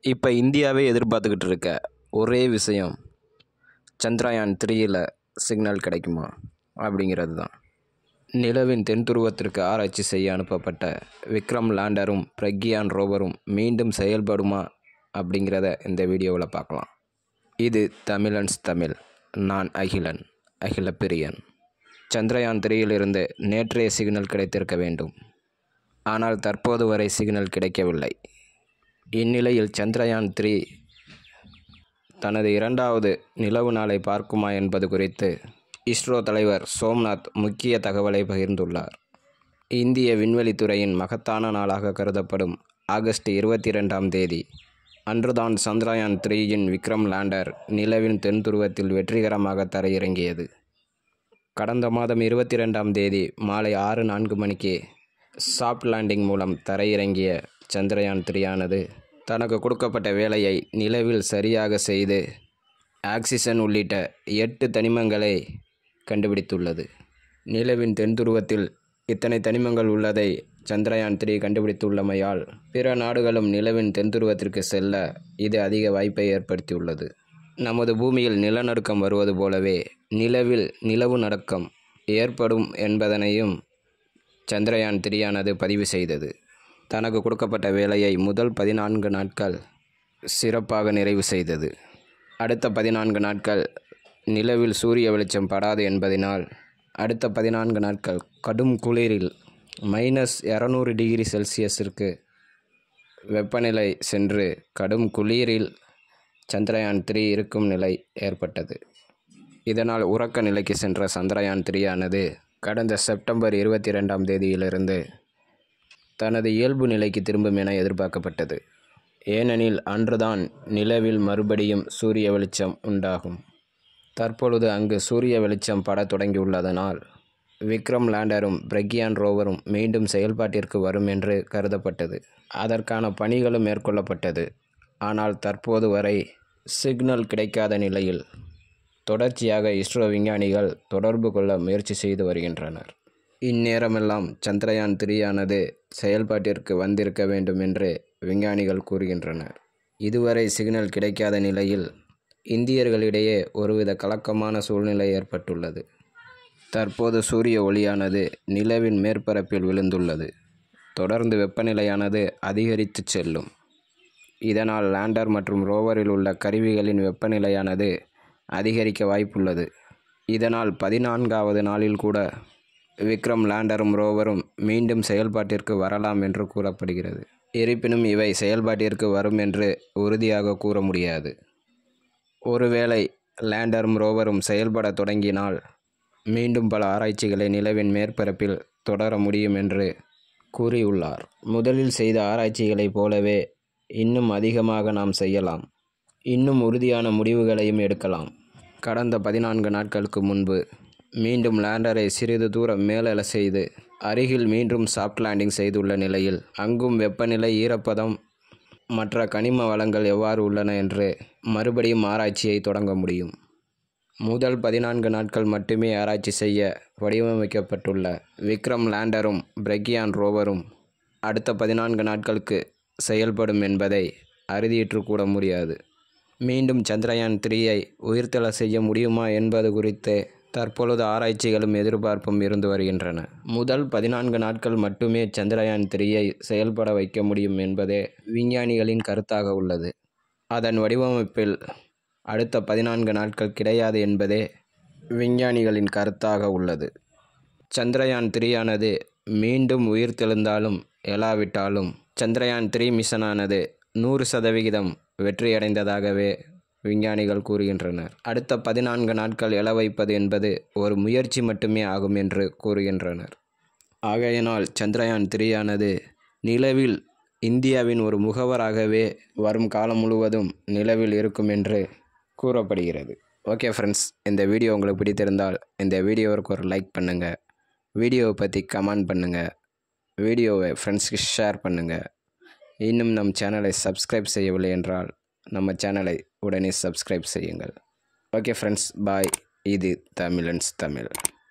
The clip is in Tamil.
இப்போ இந்தியாவே எதிர்பார்த்துக்கிட்டு இருக்க ஒரே விஷயம் சந்திரயான் த்ரீயில் சிக்னல் கிடைக்குமா அப்படிங்கிறது தான் நிலவின் தென் துருவத்திற்கு ஆராய்ச்சி செய்ய அனுப்பப்பட்ட விக்ரம் லேண்டரும் பிரக்யான் ரோவரும் மீண்டும் செயல்படுமா அப்படிங்கிறத இந்த வீடியோவில் பார்க்கலாம் இது தமிழன்ஸ் தமிழ் நான் அகிலன் அகில பிரியன் சந்திரயான் த்ரீயிலிருந்து நேற்றைய சிக்னல் கிடைத்திருக்க வேண்டும் ஆனால் தற்போது வரை சிக்னல் கிடைக்கவில்லை இந்நிலையில் சந்திரயான் த்ரீ தனது இரண்டாவது நிலவு நாளை பார்க்குமா என்பது குறித்து இஸ்ரோ தலைவர் சோம்நாத் முக்கிய தகவலை பகிர்ந்துள்ளார் இந்திய விண்வெளித்துறையின் மகத்தான நாளாக கருதப்படும் ஆகஸ்ட் இருபத்தி ரெண்டாம் தேதி அன்றுதான் சந்திரயான் த்ரீயின் விக்ரம் லேண்டர் நிலவின் தென் துருவத்தில் வெற்றிகரமாக தரையிறங்கியது கடந்த மாதம் இருபத்தி ரெண்டாம் தேதி மாலை ஆறு நான்கு மணிக்கு சாஃப்ட் லேண்டிங் மூலம் தரையிறங்கிய சந்திரயான் த்ரீயானது தனக்கு கொடுக்கப்பட்ட வேலையை நிலவில் சரியாக செய்து ஆக்சிஜன் உள்ளிட்ட எட்டு தனிமங்களை கண்டுபிடித்துள்ளது நிலவின் தென் துருவத்தில் இத்தனை தனிமங்கள் உள்ளதை சந்திரயான் த்ரீ கண்டுபிடித்துள்ளமையால் பிற நாடுகளும் நிலவின் தென் துருவத்திற்கு செல்ல இது அதிக வாய்ப்பை ஏற்படுத்தியுள்ளது நமது பூமியில் நிலநடுக்கம் வருவது போலவே நிலவில் நிலவு நடுக்கம் ஏற்படும் என்பதனையும் சந்திரயான் த்ரீயானது பதிவு செய்தது தனக்கு கொடுக்கப்பட்ட வேலையை முதல் பதினான்கு நாட்கள் சிறப்பாக நிறைவு செய்தது அடுத்த பதினான்கு நாட்கள் நிலவில் சூரிய வெளிச்சம் படாது என்பதனால் அடுத்த பதினான்கு நாட்கள் கடும் குளிரில் மைனஸ் இரநூறு டிகிரி செல்சியஸிற்கு வெப்பநிலை சென்று கடும் குளிரில் சந்திரயான் த்ரீ இருக்கும் நிலை ஏற்பட்டது இதனால் உறக்க நிலைக்கு சென்ற சந்திரயான் த்ரீயானது கடந்த செப்டம்பர் இருபத்தி ரெண்டாம் தேதியிலிருந்து தனது இயல்பு நிலைக்கு திரும்பும் என எதிர்பார்க்கப்பட்டது ஏனெனில் அன்றுதான் நிலவில் மறுபடியும் சூரிய வெளிச்சம் உண்டாகும் தற்பொழுது அங்கு சூரிய வெளிச்சம் பட தொடங்கியுள்ளதனால் விக்ரம் லேண்டரும் பிரக்யான் ரோவரும் மீண்டும் செயல்பாட்டிற்கு வரும் என்று கருதப்பட்டது அதற்கான பணிகளும் மேற்கொள்ளப்பட்டது ஆனால் தற்போது வரை சிக்னல் கிடைக்காத நிலையில் தொடர்ச்சியாக இஸ்ரோ விஞ்ஞானிகள் தொடர்பு கொள்ள முயற்சி செய்து வருகின்றனர் இந்நேரமெல்லாம் சந்திரயான் த்ரீயானது செயல்பாட்டிற்கு வந்திருக்க வேண்டும் என்று விஞ்ஞானிகள் கூறுகின்றனர் இதுவரை சிக்னல் கிடைக்காத நிலையில் இந்தியர்களிடையே ஒருவித கலக்கமான சூழ்நிலை ஏற்பட்டுள்ளது தற்போது சூரிய ஒளியானது நிலவின் மேற்பரப்பில் விழுந்துள்ளது தொடர்ந்து வெப்பநிலையானது அதிகரித்து செல்லும் இதனால் லேண்டர் மற்றும் ரோவரில் உள்ள கருவிகளின் வெப்பநிலையானது அதிகரிக்க வாய்ப்புள்ளது இதனால் பதினான்காவது நாளில் கூட விக்ரம் லேண்டரும் ரோவரும் மீண்டும் செயல்பாட்டிற்கு வரலாம் என்று கூறப்படுகிறது இருப்பினும் இவை செயல்பாட்டிற்கு வரும் என்று உறுதியாக கூற முடியாது ஒருவேளை லேண்டரும் ரோவரும் செயல்பட தொடங்கினால் மீண்டும் பல ஆராய்ச்சிகளை நிலவின் மேற்பரப்பில் தொடர முடியும் என்று கூறியுள்ளார் முதலில் செய்த ஆராய்ச்சிகளைப் போலவே இன்னும் அதிகமாக நாம் செய்யலாம் இன்னும் உறுதியான முடிவுகளையும் எடுக்கலாம் கடந்த பதினான்கு நாட்களுக்கு முன்பு மீண்டும் லேண்டரை சிறிது தூரம் மேலெழ செய்து அருகில் மீண்டும் சாஃப்ட் லேண்டிங் செய்துள்ள நிலையில் அங்கும் வெப்பநிலை ஈரப்பதம் மற்ற கனிம வளங்கள் எவ்வாறு உள்ளன என்று மறுபடியும் ஆராய்ச்சியை தொடங்க முடியும் முதல் பதினான்கு நாட்கள் மட்டுமே ஆராய்ச்சி செய்ய வடிவமைக்கப்பட்டுள்ள விக்ரம் லேண்டரும் பிரக்யான் ரோவரும் அடுத்த பதினான்கு நாட்களுக்கு செயல்படும் என்பதை அறுதியிற்று கூட முடியாது மீண்டும் சந்திரயான் த்ரீயை உயிர்த்தெழ செய்ய முடியுமா என்பது குறித்து தற்பொழுது ஆராய்ச்சிகளும் எதிர்பார்ப்பும் இருந்து வருகின்றன முதல் பதினான்கு நாட்கள் மட்டுமே சந்திரயான் த்ரீயை செயல்பட வைக்க முடியும் என்பதே விஞ்ஞானிகளின் கருத்தாக உள்ளது அதன் வடிவமைப்பில் அடுத்த பதினான்கு நாட்கள் கிடையாது என்பதே விஞ்ஞானிகளின் கருத்தாக உள்ளது சந்திரயான் த்ரீயானது மீண்டும் உயிர்த்தெழுந்தாலும் எழாவிட்டாலும் சந்திரயான் த்ரீ மிஷனானது நூறு சதவிகிதம் வெற்றியடைந்ததாகவே விஞ்ஞானிகள் கூறுகின்றனர் அடுத்த பதினான்கு நாட்கள் எழ வைப்பது என்பது ஒரு முயற்சி மட்டுமே ஆகும் என்று கூறுகின்றனர் ஆகையினால் சந்திரயான் த்ரீயானது நிலவில் இந்தியாவின் ஒரு முகவராகவே வரும் காலம் முழுவதும் நிலவில் இருக்கும் என்று கூறப்படுகிறது ஓகே ஃப்ரெண்ட்ஸ் இந்த வீடியோ உங்களுக்கு பிடித்திருந்தால் இந்த வீடியோவிற்கு ஒரு லைக் பண்ணுங்கள் வீடியோவை பற்றி கமெண்ட் பண்ணுங்கள் வீடியோவை ஃப்ரெண்ட்ஸ்க்கு ஷேர் பண்ணுங்கள் இன்னும் நம் சேனலை சப்ஸ்கிரைப் செய்யவில்லை என்றால் நம்ம சேனலை உடனே சப்ஸ்கிரைப் செய்யுங்கள் ஓகே ஃப்ரெண்ட்ஸ் பாய் இது தமிழன்ஸ் தமிழ்